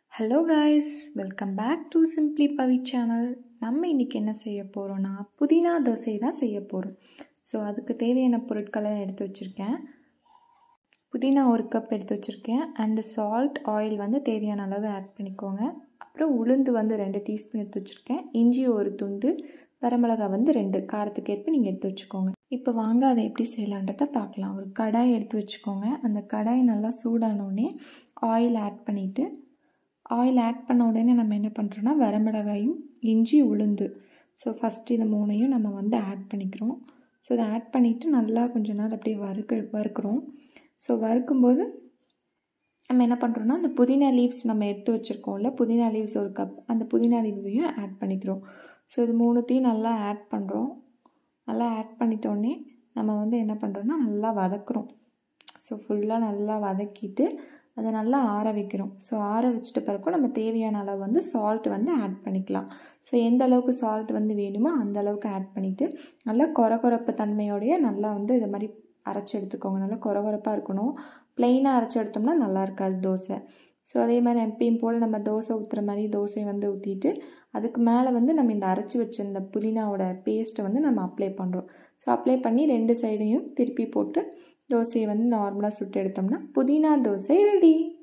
hello guys welcome back to simply Pavi channel நம்ம இன்றைக்கி என்ன செய்ய போகிறோன்னா புதினா தோசை தான் செய்ய போகிறோம் ஸோ அதுக்கு தேவையான பொருட்களை எடுத்து வச்சுருக்கேன் புதினா ஒரு கப் எடுத்து வச்சுருக்கேன் அண்டு சால்ட் ஆயில் வந்து தேவையான அளவு ஆட் பண்ணிக்கோங்க அப்புறம் உளுந்து வந்து ரெண்டு டீஸ்பூன் எடுத்து வச்சுருக்கேன் இஞ்சி ஒரு துண்டு வரமிளகா வந்து ரெண்டு காரத்துக்கு ஏற்ப நீங்கள் எடுத்து வச்சுக்கோங்க இப்போ வாங்க அதை எப்படி செய்யலான்றதை பார்க்கலாம் ஒரு கடாய் எடுத்து வச்சுக்கோங்க அந்த கடாய் நல்லா சூடானோடனே ஆயில் ஆட் பண்ணிவிட்டு ஆயில் ஆட் பண்ண உடனே நம்ம என்ன பண்ணுறோன்னா வரமிளகாயும் இஞ்சி உளுந்து ஸோ ஃபஸ்ட்டு இது மூணையும் நம்ம வந்து ஆட் பண்ணிக்கிறோம் ஸோ இதை ஆட் பண்ணிவிட்டு நல்லா கொஞ்ச நேரம் அப்படியே வறுக்க வறுக்கிறோம் ஸோ வறுக்கும்போது நம்ம என்ன பண்ணுறோன்னா அந்த புதினா லீவ்ஸ் நம்ம எடுத்து வச்சுருக்கோம்ல புதினா லீவ்ஸ் ஒரு கப் அந்த புதினா லீவ்ஸையும் ஆட் பண்ணிக்கிறோம் ஸோ இது மூணுத்தையும் நல்லா ஆட் பண்ணுறோம் நல்லா ஆட் பண்ணிட்டோடனே நம்ம வந்து என்ன பண்ணுறோன்னா நல்லா வதக்குறோம் ஸோ ஃபுல்லாக நல்லா வதக்கிட்டு அதை நல்லா ஆற வைக்கிறோம் ஸோ ஆற வச்சுட்டு பிறக்கும் நம்ம தேவையான அளவு வந்து சால்ட் வந்து ஆட் பண்ணிக்கலாம் ஸோ எந்த அளவுக்கு சால்ட் வந்து வேணுமோ அந்த அளவுக்கு ஆட் பண்ணிவிட்டு நல்லா கொர கொரப்பு தன்மையோடைய நல்லா வந்து இது மாதிரி அரைச்சி எடுத்துக்கோங்க நல்லா கொர கொரப்பாக இருக்கணும் ப்ளெயினாக அரைச்சி எடுத்தோம்னா நல்லா இருக்காது தோசை ஸோ அதே மாதிரி எப்பயும் போல் நம்ம தோசை ஊற்றுற மாதிரி தோசை வந்து ஊற்றிட்டு அதுக்கு மேலே வந்து நம்ம இந்த அரைச்சி வச்ச இந்த புதினாவோட பேஸ்ட்டை வந்து நம்ம அப்ளை பண்ணுறோம் ஸோ அப்ளை பண்ணி ரெண்டு சைடையும் திருப்பி போட்டு தோசையை வந்து நார்மலாக சுட்டு எடுத்தோம்னா புதினா தோசை ரெடி